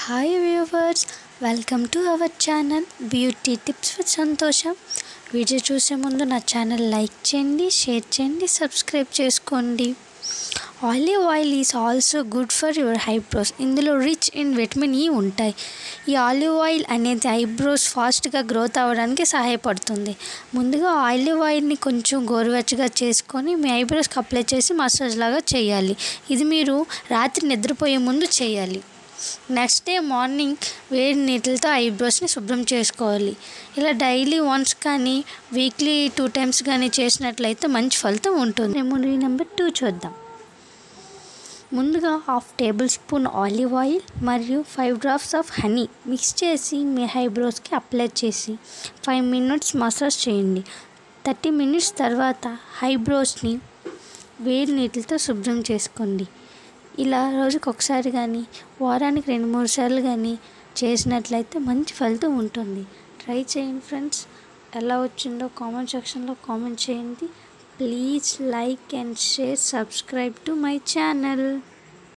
hi viewers welcome to our channel beauty tips with సంతోషం video చూసే ముందు నా ఛానల్ లైక్ చేయండి షేర్ చేయండి సబ్స్క్రైబ్ చేసుకోండి olive oil is also good for your eyebrows ఇందులో రిచ్ ఇన్ విటమిన్ ఈ ఉంటాయి ఈ ఆలివ్ ఆయిల్ అనేది ఐబ్రోస్ ఫాస్ట్గా గ్రోత్ అవ్వడానికి సహాయపడుతుంది ముందుగా ఆలివ్ ఆయిల్ని కొంచెం గోరువెచ్చగా చేసుకొని మీ ఐబ్రోస్కి అప్లై చేసి మసాజ్ లాగా చేయాలి ఇది మీరు రాత్రి నిద్రపోయే ముందు చేయాలి నెక్స్ట్ డే మార్నింగ్ వేడి నీటితో ఐబ్రోస్ని శుభ్రం చేసుకోవాలి ఇలా డైలీ వన్స్ కానీ వీక్లీ టూ టైమ్స్ కానీ చేసినట్లయితే మంచి ఫలితం ఉంటుంది రెమెడీ నెంబర్ టూ చూద్దాం ముందుగా half tablespoon olive oil మరియు five drops of honey mix చేసి మీ ఐబ్రోస్కి అప్లై చేసి ఫైవ్ మినిట్స్ మసాజ్ చేయండి థర్టీ మినిట్స్ తర్వాత ఐబ్రోస్ని వేడి నీటితో శుభ్రం చేసుకోండి ఇలా రోజుకి ఒకసారి కానీ వారానికి రెండు మూడు సార్లు కానీ చేసినట్లయితే మంచి ఫలితం ఉంటుంది ట్రై చేయండి ఫ్రెండ్స్ ఎలా వచ్చిందో కామెంట్ సెక్షన్లో కామెంట్ చేయండి please like and share subscribe to my channel